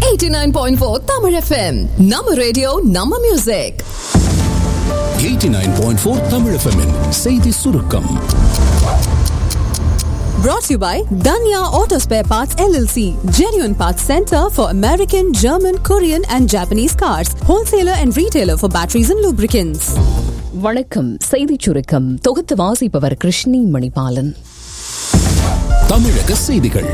89.4 Tamil FM நம்ம radio நம்ம music 89.4 Tamil FM -இன் செய்தி சுருக்கம் brought to you by Danya Auto Spare Parts LLC genuine parts center for American German Korean and Japanese cars wholesaler and retailer for batteries and lubricants வணக்கம் செய்திச் சுருக்கம் தொகுத்து வாசிப்பவர் கிருஷ்ணி மணிபாலன் தமிழக செய்திகள்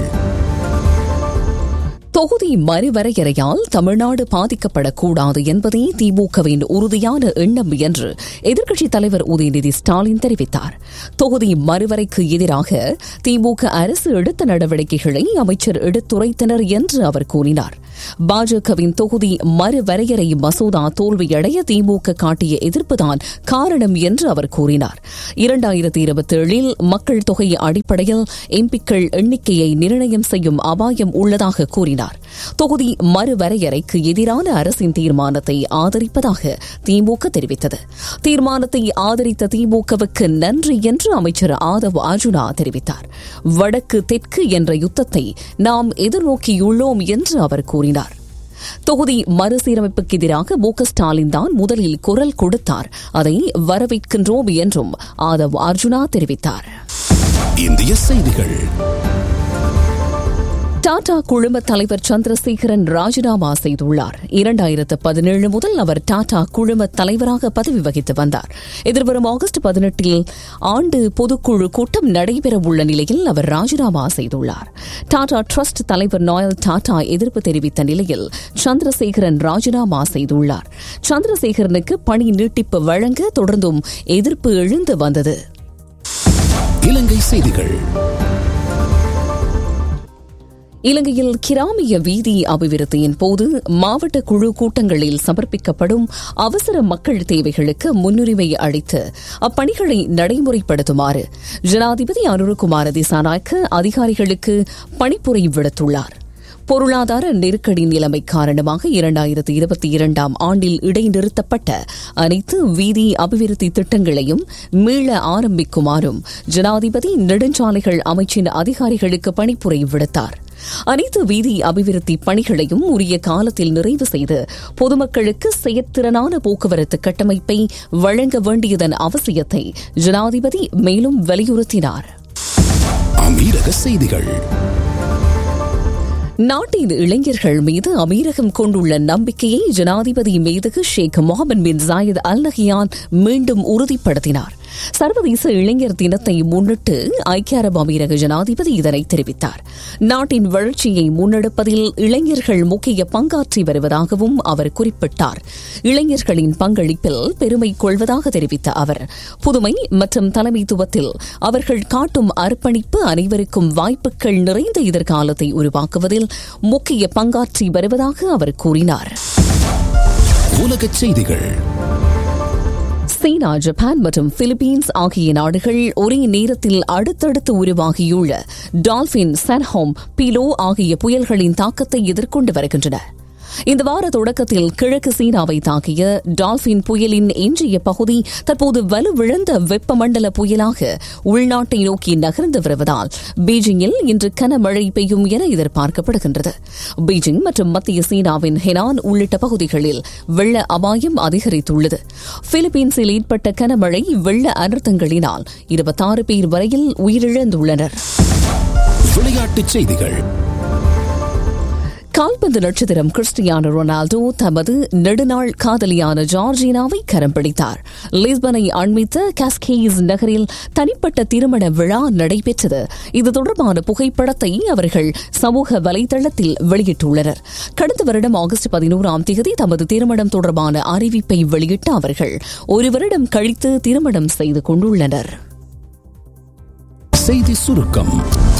தொகுதி மறுவரையறையால் தமிழ்நாடு பாதிக்கப்படக்கூடாது என்பதே திமுகவின் உறுதியான எண்ணம் என்று எதிர்க்கட்சித் தலைவர் உதயநிதி ஸ்டாலின் தெரிவித்தார் தொகுதி மறுவரைக்கு எதிராக திமுக அரசு எடுத்த நடவடிக்கைகளை அமைச்சர் எடுத்துரைத்தனர் என்று அவர் கூறினார் பாஜகவின் தொகுதி மறுவரையறை மசோதா தோல்வியடைய திமுக காட்டிய எதிர்ப்புதான் காரணம் என்று அவர் கூறினார் இரண்டாயிரத்தி இருபத்தேழில் மக்கள் தொகை அடிப்படையில் எம்பிக்கள் எண்ணிக்கையை நிர்ணயம் செய்யும் அபாயம் உள்ளதாக கூறினார் தொகுதி மறுவரையறைக்கு எதிரான அரசின் தீர்மானத்தை ஆதரிப்பதாக திமுக தெரிவித்தது தீர்மானத்தை ஆதரித்த திமுகவுக்கு நன்றி என்று அமைச்சர் ஆதவ் அர்ஜுனா தெரிவித்தார் வடக்கு தெற்கு என்ற யுத்தத்தை நாம் எதிர்நோக்கியுள்ளோம் என்று அவர் கூறினார் தொகுதி மறுசீரமைப்புக்கு எதிராக மு க ஸ்டாலின் தான் முதலில் குரல் கொடுத்தார் அதை வரவேற்கின்றோம் என்றும் ஆதவ் அர்ஜுனா தெரிவித்தார் இந்திய செய்திகள் டாடா குழும தலைவர் சந்திரசேகரன் ராஜினாமா செய்துள்ளார் இரண்டாயிரத்து பதினேழு முதல் அவர் டாடா குழும தலைவராக பதவி வகித்து வந்தார் எதிர்வரும் ஆகஸ்ட் பதினெட்டில் ஆண்டு பொதுக்குழு கூட்டம் நடைபெறவுள்ள நிலையில் அவர் ராஜினாமா செய்துள்ளார் டாடா ட்ரஸ்ட் தலைவர் நாயல் டாடா எதிர்ப்பு தெரிவித்த நிலையில் சந்திரசேகரன் ராஜினாமா செய்துள்ளார் சந்திரசேகரனுக்கு பணி நீட்டிப்பு வழங்க தொடர்ந்தும் எதிர்ப்பு எழுந்து வந்தது இலங்கை செய்திகள் இலங்கையில் கிராமிய வீதி அபிவிருத்தியின் போது மாவட்ட குழு கூட்டங்களில் சமர்ப்பிக்கப்படும் அவசர மக்கள் தேவைகளுக்கு முன்னுரிமை அளித்து அப்பணிகளை நடைமுறைப்படுத்துமாறு ஜனாதிபதி அனுருகுமார திசாநாயக்க அதிகாரிகளுக்கு பணிப்புரை விடுத்துள்ளார் பொருளாதார நெருக்கடி நிலைமை காரணமாக இரண்டாயிரத்தி இருபத்தி இரண்டாம் ஆண்டில் இடைநிறுத்தப்பட்ட அனைத்து வீதி அபிவிருத்தி திட்டங்களையும் மீள ஆரம்பிக்குமாறும் ஜனாதிபதி நெடுஞ்சாலைகள் அமைச்சின் அதிகாரிகளுக்கு பணிப்புரை விடுத்தார் அனைத்து வீதி அபிவிருத்தி பணிகளையும் உரிய காலத்தில் நிறைவு செய்து பொதுமக்களுக்கு செயற்திறனான போக்குவரத்து கட்டமைப்பை வழங்க வேண்டியதன் அவசியத்தை ஜனாதிபதி மேலும் வலியுறுத்தினார் அமீரக செய்திகள் நாட்டின் இளைஞர்கள் மீது அமீரகம் கொண்டுள்ள நம்பிக்கையை ஜனாதிபதி மேதகு Sheikh Mohamed bin Zayed Al Nahyan மீண்டும் உறுதிப்படுத்தினார் சர்வதேச இளைஞர் தினத்தை முன்னிட்டு ஐக்கிய அரபு அமீரக ஜனாதிபதி இதனை தெரிவித்தார் நாட்டின் வளர்ச்சியை முன்னெடுப்பதில் இளைஞர்கள் முக்கிய பங்காற்றி வருவதாகவும் அவர் குறிப்பிட்டார் இளைஞர்களின் பங்களிப்பில் பெருமை கொள்வதாக தெரிவித்த அவர் புதுமை மற்றும் தலைமைத்துவத்தில் அவர்கள் காட்டும் அர்ப்பணிப்பு அனைவருக்கும் வாய்ப்புகள் நிறைந்த எதிர்காலத்தை உருவாக்குவதில் முக்கிய பங்காற்றி வருவதாக அவர் கூறினார் உலகச் செய்திகள் சீனா ஜப்பான் மற்றும் பிலிப்பீன்ஸ் ஆகிய நாடுகள் ஒரே நேரத்தில் அடுத்தடுத்து உருவாகியுள்ள டால்பின் சன்ஹோம் பிலோ ஆகிய புயல்களின் தாக்கத்தை எதிர்கொண்டு வருகின்றன இந்த வார தொடக்கத்தில் கிழக்கு சீனாவை தாக்கிய டால்பின் புயலின் எஞ்சிய பகுதி தற்போது வலுவிழந்த வெப்பமண்டல புயலாக உள்நாட்டை நோக்கி நகர்ந்து வருவதால் பீஜிங்கில் இன்று கனமழை பெய்யும் என எதிர்பார்க்கப்படுகின்றது பீஜிங் மற்றும் மத்திய சீனாவின் ஹெனான் உள்ளிட்ட பகுதிகளில் வெள்ள அபாயம் அதிகரித்துள்ளது பிலிப்பீன்ஸில் ஏற்பட்ட கனமழை வெள்ள அனர்த்தங்களினால் இருபத்தாறு பேர் வரையில் உயிரிழந்துள்ளனர் விளையாட்டுச் செய்திகள் கால்பந்து நட்சத்திரம் கிறிஸ்டியானோ ரொனால்டோ தமது நெடுநாள் காதலியான ஜார்ஜினாவை கரம் பிடித்தார் லிஸ்பனை அண்மித்த காஸ்கேஸ் நகரில் தனிப்பட்ட திருமண விழா நடைபெற்றது இது தொடர்பான புகைப்படத்தை அவர்கள் சமூக வலைதளத்தில் வெளியிட்டுள்ளனர் கடந்த வருடம் ஆகஸ்ட் பதினோராம் தேதி தமது திருமணம் தொடர்பான அறிவிப்பை வெளியிட்ட அவர்கள் ஒரு வருடம் கழித்து திருமணம் செய்து கொண்டுள்ளனர் செய்தி சுருக்கம்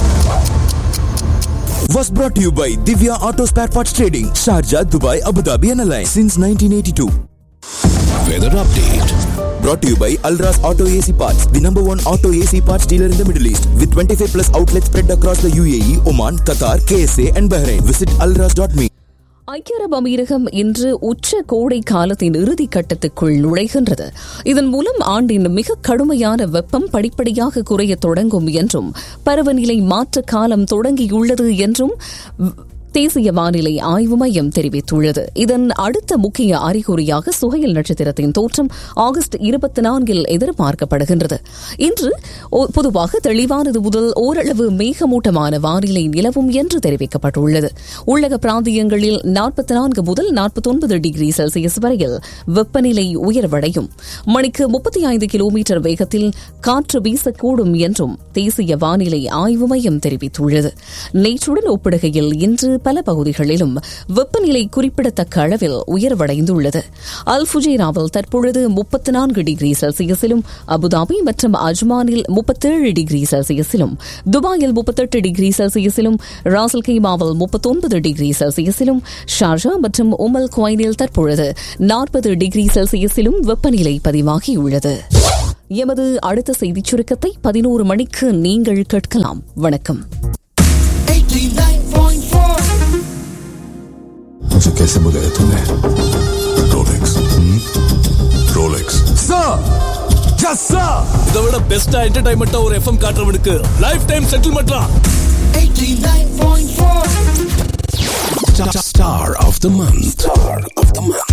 was brought to you by Divya Auto Spare Parts Trading, Sharjah, Dubai, Abu Dhabi and Alliance since 1982. Weather update Brought to you by Alras Auto AC Parts, the number one auto AC parts dealer in the Middle East, with 25 plus outlets spread across the UAE, Oman, Qatar, KSA and Bahrain. Visit alras.me. ஐக்கிய அரபு அமீரகம் இன்று உச்ச கோடை காலத்தின் இறுதி கட்டத்துக்குள் நுழைகின்றது இதன் மூலம் ஆண்டின் மிக கடுமையான வெப்பம் படிப்படியாக குறைய தொடங்கும் என்றும் பருவநிலை மாற்ற காலம் தொடங்கியுள்ளது என்றும் தேசிய வானிலை ஆய்வு மையம் தெரிவித்துள்ளது இதன் அடுத்த முக்கிய அறிகுறியாக சுகையில் நட்சத்திரத்தின் தோற்றம் ஆகஸ்ட் இருபத்தி நான்கில் எதிர்பார்க்கப்படுகின்றது இன்று ஒ- பொதுவாக தெளிவானது முதல் ஓரளவு மேகமூட்டமான வானிலை நிலவும் என்று தெரிவிக்கப்பட்டுள்ளது உள்ளக பிராந்தியங்களில் நாற்பத்தி நான்கு முதல் நாற்பத்தி ஒன்பது டிகிரி செல்சியஸ் வரையில் வெப்பநிலை உயர்வடையும் மணிக்கு முப்பத்தி ஐந்து கிலோமீட்டர் வேகத்தில் காற்று வீசக்கூடும் என்றும் தேசிய வானிலை ஆய்வு மையம் தெரிவித்துள்ளது நேற்றுடன் ஒப்பிடுகையில் இன்று பல பகுதிகளிலும் வெப்பநிலை குறிப்பிடத்தக்க அளவில் உயர்வடைந்துள்ளது அல் ஃபுஜேராவில் தற்பொழுது முப்பத்தி நான்கு டிகிரி செல்சியஸிலும் அபுதாபி மற்றும் அஜ்மானில் முப்பத்தேழு டிகிரி செல்சியஸிலும் துபாயில் முப்பத்தெட்டு டிகிரி செல்சியஸிலும் ராசல் கீமாவில் முப்பத்தொன்பது டிகிரி செல்சியஸிலும் ஷார்ஜா மற்றும் உமல் குவைனில் தற்பொழுது நாற்பது டிகிரி செல்சியஸிலும் வெப்பநிலை பதிவாகியுள்ளது எமது அடுத்த செய்திச் சுருக்கத்தை பதினோரு மணிக்கு நீங்கள் கேட்கலாம் வணக்கம் 89.4 मुझे कैसे बुलाया तूने रोलेक्स रोलेक्स இதை விட பெஸ்டா என்டர்டைன்மெண்டா ஒரு எஃப்எம் காட்டுறவனுக்கு லைஃப் டைம் செட்டில்மெண்ட்லாம் 89.4 Star of the month. Star of the month.